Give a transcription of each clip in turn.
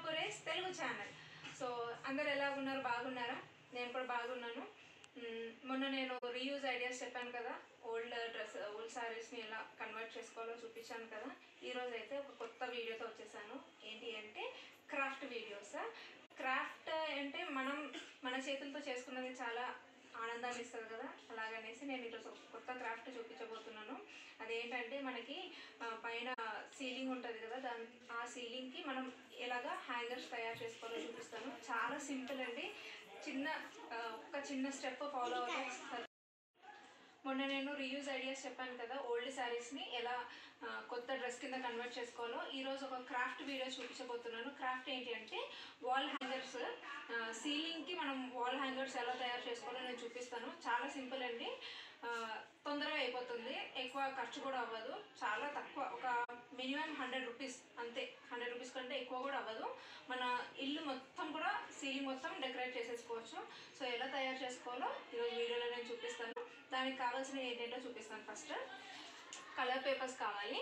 పురేష్ Telugu channel so అందరు ఎలా ఉన్నారు బాగున్నారా నేను కూడా బాగున్నాను మ్మ్, మొన్న నేను రీయూజ్ ఐడియాస్ చెప్పాను కదా ఓల్డ్ డ్రెస్ ఓల్డ్ శారీస్ని ఎలా కన్వర్ట్ చేసుకోవాలో చూపించాను కదా ఈరోజు అయితే ఒక కొత్త వీడియోతో వచ్చేసాను ఏంటి అంటే క్రాఫ్ట్ వీడియోస్ క్రాఫ్ట్ అంటే మనం మన చేతులతో చేసుకున్నది చాలా ఆనందాన్ని ఇస్తుంది కదా అలాగనేసి నేను ఈరోజు ఒక కొత్త క్రాఫ్ట్ చూపించబోతున్నాను అదేంటంటే మనకి ఆ, పైన సీలింగ్ ఉంటుంది కదా దాని ఆ సీలింగ్కి మనం ఎలాగా హ్యాంగర్స్ తయారు చేసుకోవాలో చూపిస్తాను చాలా సింపుల్ అండి చిన్న ఆ, ఒక చిన్న స్టెప్ ఫాలో అవుతే మొన్న నేను రీయూజ్ ఐడియాస్ చెప్పాను కదా ఓల్డ్ శారీస్ని ఎలా ఆ, కొత్త డ్రెస్ కింద కన్వర్ట్ చేసుకోవాలో ఈరోజు ఒక క్రాఫ్ట్ వీడియో చూపించబోతున్నాను క్రాఫ్ట్ ఏంటి అంటే వాల్ హ్యాంగర్స్ సీలింగ్కి మనం వాల్ హ్యాంగర్స్ ఎలా తయారు చేసుకోవాలో నేను చూపిస్తాను చాలా సింపుల్ అండి ఆ, తొందరగా అయిపోతుంది ఎక్కువ ఖర్చు కూడా అవ్వదు చాలా తక్కువ ఒక మినిమం హండ్రెడ్ రూపీస్ అంతే హండ్రెడ్ రూపీస్ కంటే ఎక్కువ కూడా అవ్వదు మన ఇల్లు మొత్తం కూడా సీలింగ్ మొత్తం డెకరేట్ చేసేసుకోవచ్చు సో ఎలా తయారు చేసుకోవాలో ఈరోజు వీడియోలో నేను చూపిస్తాను దానికి కావాల్సినవి ఏంటంటో చూపిస్తాను ఫస్ట్ కలర్ పేపర్స్ కావాలి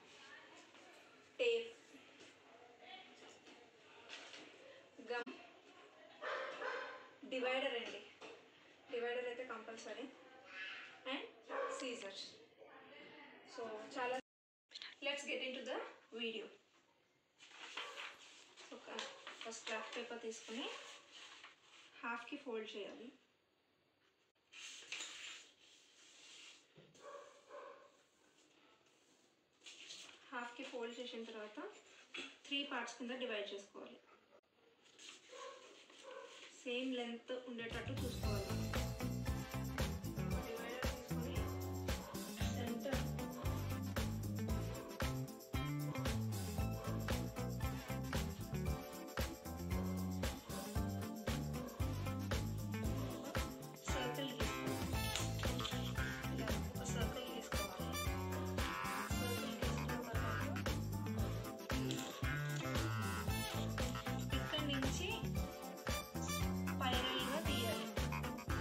టేప్ గమ్ డివైడర్ అండి డివైడర్ అయితే కంపల్సరీ అండ్ సీజర్స్ సో చాలా let's get into the video ఒక ఫస్ట్ క్రాఫ్ట్ పేపర్ తీసుకుని హాఫ్కి ఫోల్డ్ చేయాలి హాఫ్కి ఫోల్డ్ చేసిన తర్వాత త్రీ పార్ట్స్ కింద డివైడ్ చేసుకోవాలి సేమ్ లెంత్ ఉండేటట్టు చూసుకోవాలి డివైడర్ తీసుకొని సెంటర్ సర్కిల్ గీసుకోవాలి ఇలా ఒక సర్కిల్ గీసుకోవాలి సర్కిల్ గీసుకున్న తర్వాత ఇక్కడి నుంచి స్పైరల్గా తీయాలి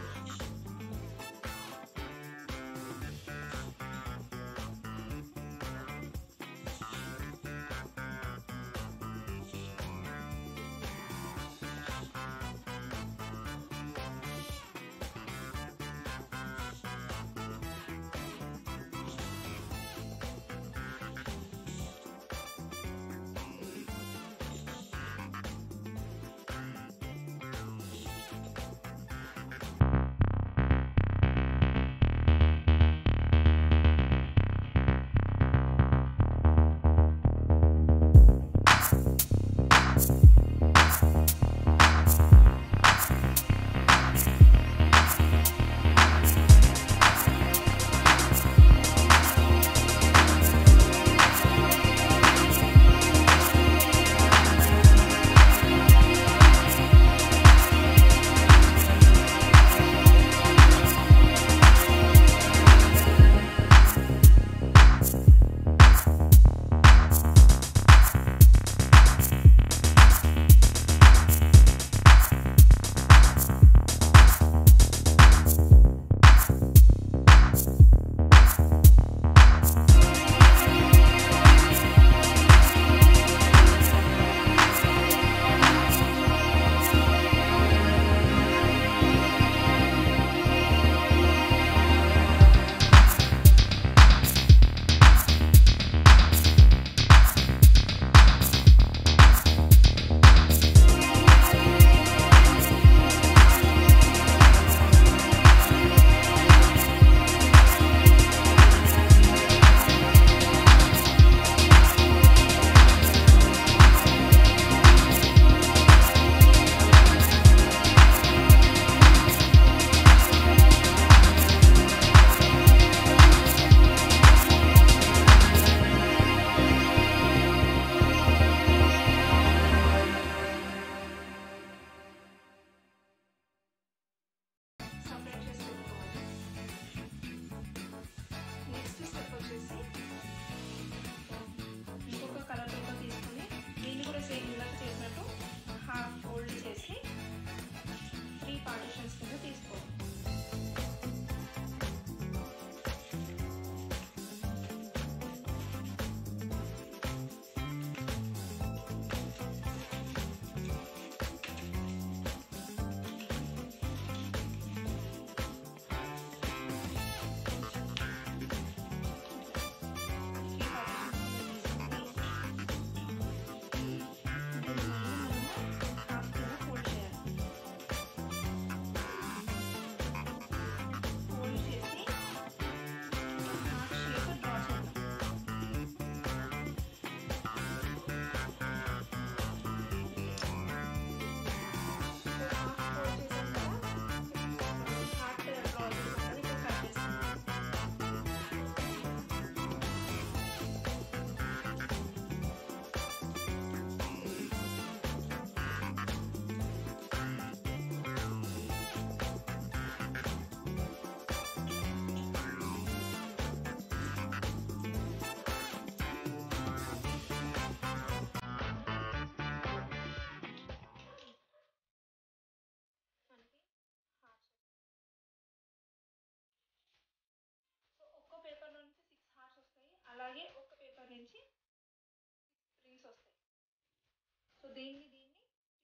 దీన్ని దీన్ని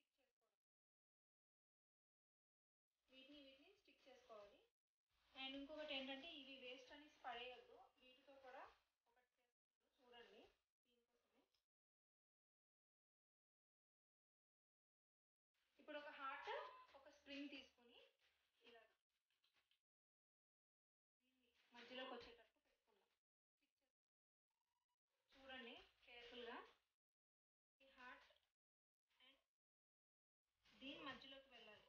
స్టిక్ చేసుకోవడం వీటిని వీటిని స్టిక్ చేసుకోవాలి అండ్ ఇంకొకటి ఏంటంటే ఇవి వేస్ట్ అనేసి పడేయద్దు వీటితో కూడా ఒకటి చేస్తున్నాను చూడండి దీనికోసమే ఇప్పుడు ఒక హార్ట్ ఒక స్ప్రింగ్ తీసుకుని ఇలా దీన్ని మధ్యలోకి వచ్చేటట్టు పెట్టుకుందాం చూడండి కేర్ఫుల్గా ఈ హార్ట్ అండ్ దీని మధ్యలోకి వెళ్ళాలి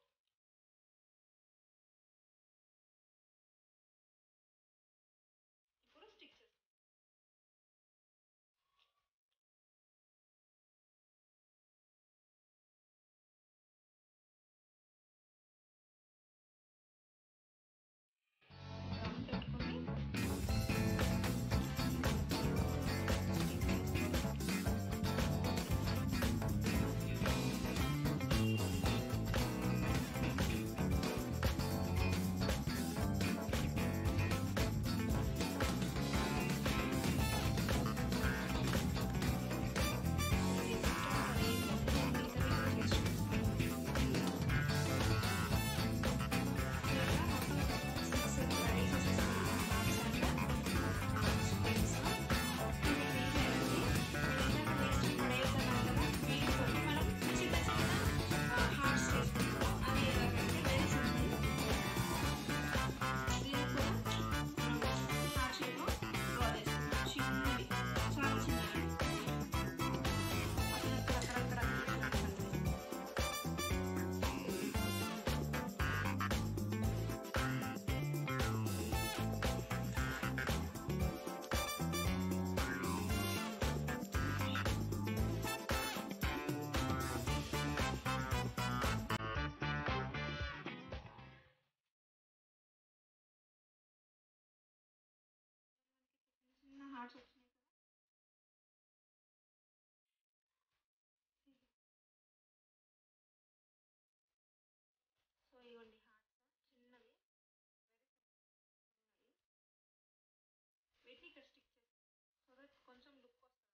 ఇప్పుడు స్టిక్ చేస్తాం గమ్ పెట్టుకొని చిన్న హార్ట్స్ వచ్చినాయి కదా సో ఇవ్వండి హార్ట్స్ చిన్నవి వెరీ చిన్నవి వీటిని ఇక్కడ స్టిక్ చేస్తాం సో దట్ కొంచెం లుక్ వస్తుంది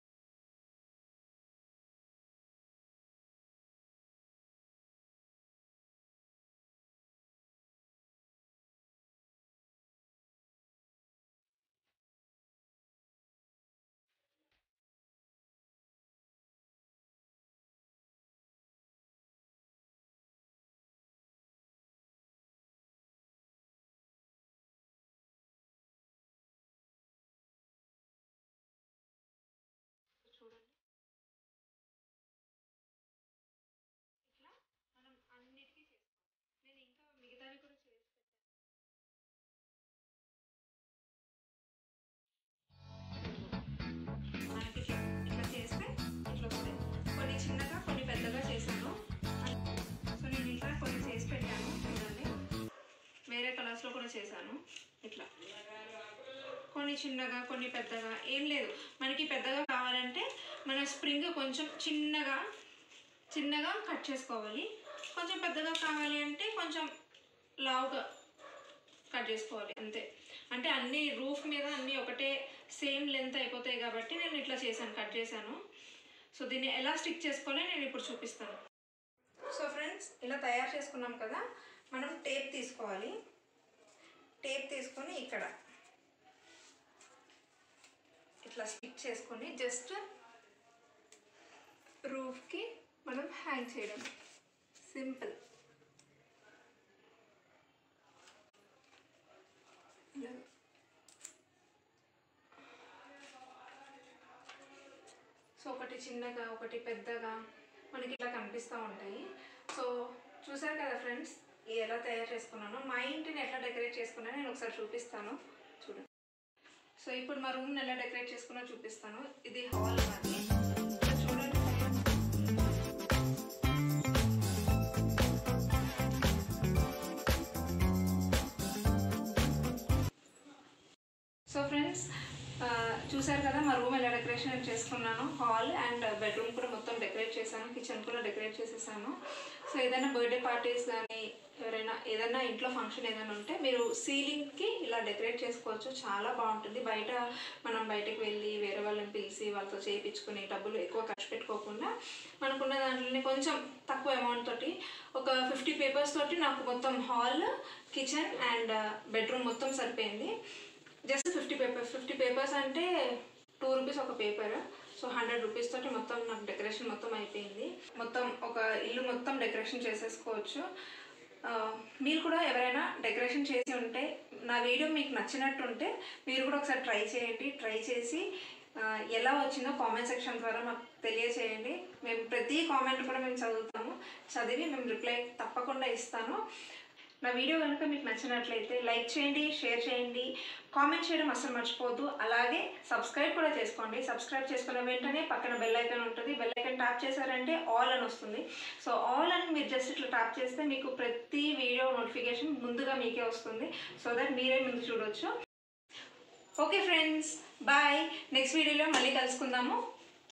సో చూడండి ఇట్లా మనం అన్నిటికీ చేసుకోవాలి నేను ఇంకా మిగతావి కూడా చేసి పెట్టాను మనకి ఇట్లా ఇట్లా చేస్తే ఇట్లా వస్తాయి కొన్ని చిన్నగా కొన్ని పెద్దగా చేశాను సో నేను ఇంకా కొన్ని చేసి పెట్టాను చూడండి వేరే కలర్స్లో కూడా చేశాను ఇట్లా కొన్ని చిన్నగా కొన్ని పెద్దగా ఏం లేదు మనకి పెద్దగా కావాలంటే మన స్ప్రింగ్ కొంచెం చిన్నగా చిన్నగా కట్ చేసుకోవాలి కొంచెం పెద్దగా కావాలి అంటే కొంచెం లావుగా కట్ చేసుకోవాలి అంతే అంటే అన్ని రూఫ్ మీద అన్నీ ఒకటే సేమ్ లెంత్ అయిపోతాయి కాబట్టి నేను ఇట్లా చేశాను కట్ చేశాను సో దీన్ని ఎలా స్టిక్ చేసుకోవాలో నేను ఇప్పుడు చూపిస్తాను సో ఫ్రెండ్స్ ఇలా తయారు చేసుకున్నాం కదా మనం టేప్ తీసుకోవాలి టేప్ తీసుకొని ఇక్కడ ఇట్లా స్టిక్ చేసుకొని జస్ట్ రూఫ్కి మనం హ్యాంగ్ చేయడం సింపుల్ ఇలా సో ఒకటి చిన్నగా ఒకటి పెద్దగా మనకి ఇట్లా కనిపిస్తూ ఉంటాయి సో చూసారు కదా ఫ్రెండ్స్ ఇది ఎలా తయారు చేసుకున్నానో మా ఇంటిని ఎట్లా డెకరేట్ చేసుకున్నానో నేను ఒకసారి చూపిస్తాను చూడండి సో ఇప్పుడు మా రూమ్ని ఎలా డెకరేట్ చేసుకున్నా చూపిస్తాను ఇది హాల్ మాది ఇక్కడ చూడండి సో ఫ్రెండ్స్ చూసారు కదా మా రూమ్ ఎలా డెకరేషన్ చేసుకున్నాను హాల్ అండ్ బెడ్రూమ్ కూడా మొత్తం డెకరేట్ చేశాను కిచెన్ కూడా డెకరేట్ చేసేసాను సో ఏదైనా బర్త్డే పార్టీస్ కానీ ఎవరైనా ఏదైనా ఇంట్లో ఫంక్షన్ ఏదైనా ఉంటే మీరు సీలింగ్కి ఇలా డెకరేట్ చేసుకోవచ్చు చాలా బాగుంటుంది బయట మనం బయటకు వెళ్ళి వేరే వాళ్ళని పిలిచి వాళ్ళతో చేయించుకుని డబ్బులు ఎక్కువ ఖర్చు పెట్టుకోకుండా మనకున్న దాంట్లోనే కొంచెం తక్కువ అమౌంట్ తోటి ఒక ఫిఫ్టీ పేపర్స్ తోటి నాకు మొత్తం హాల్ కిచెన్ అండ్ బెడ్రూమ్ మొత్తం సరిపోయింది just fifty papers fifty papers అంటే టూ రూపీస్ ఒక పేపర్ సో హండ్రెడ్ రూపీస్ తోటి మొత్తం నాకు డెకరేషన్ మొత్తం అయిపోయింది మొత్తం ఒక ఇల్లు మొత్తం డెకరేషన్ చేసేసుకోవచ్చు ఆ, మీరు కూడా ఎవరైనా డెకరేషన్ చేసి ఉంటే నా వీడియో మీకు నచ్చినట్టు ఉంటే మీరు కూడా ఒకసారి ట్రై చేయండి ట్రై చేసి ఆ, ఎలా వచ్చిందో కామెంట్ సెక్షన్ ద్వారా మాకు తెలియచేయండి మేము ప్రతి కామెంట్ కూడా మేము చదువుతాము చదివి మేము రిప్లై తప్పకుండా ఇస్తాను నా వీడియో కనుక మీకు నచ్చినట్లయితే లైక్ చేయండి షేర్ చేయండి కామెంట్ చేయడం అస్సలు మర్చిపోవద్దు అలాగే సబ్స్క్రైబ్ కూడా చేసుకోండి సబ్స్క్రైబ్ చేసుకున్న వెంటనే పక్కన బెల్ ఐకాన్ ఉంటుంది బెల్ ఐకాన్ ట్యాప్ చేశారంటే ఆల్ అని వస్తుంది సో ఆల్ అని మీరు జస్ట్ ఇట్లా ట్యాప్ చేస్తే మీకు ప్రతి వీడియో నోటిఫికేషన్ ముందుగా మీకే వస్తుంది సో దట్ మీరే ముందు చూడొచ్చు ఓకే ఫ్రెండ్స్ బాయ్ నెక్స్ట్ వీడియోలో మళ్ళీ కలుసుకుందాము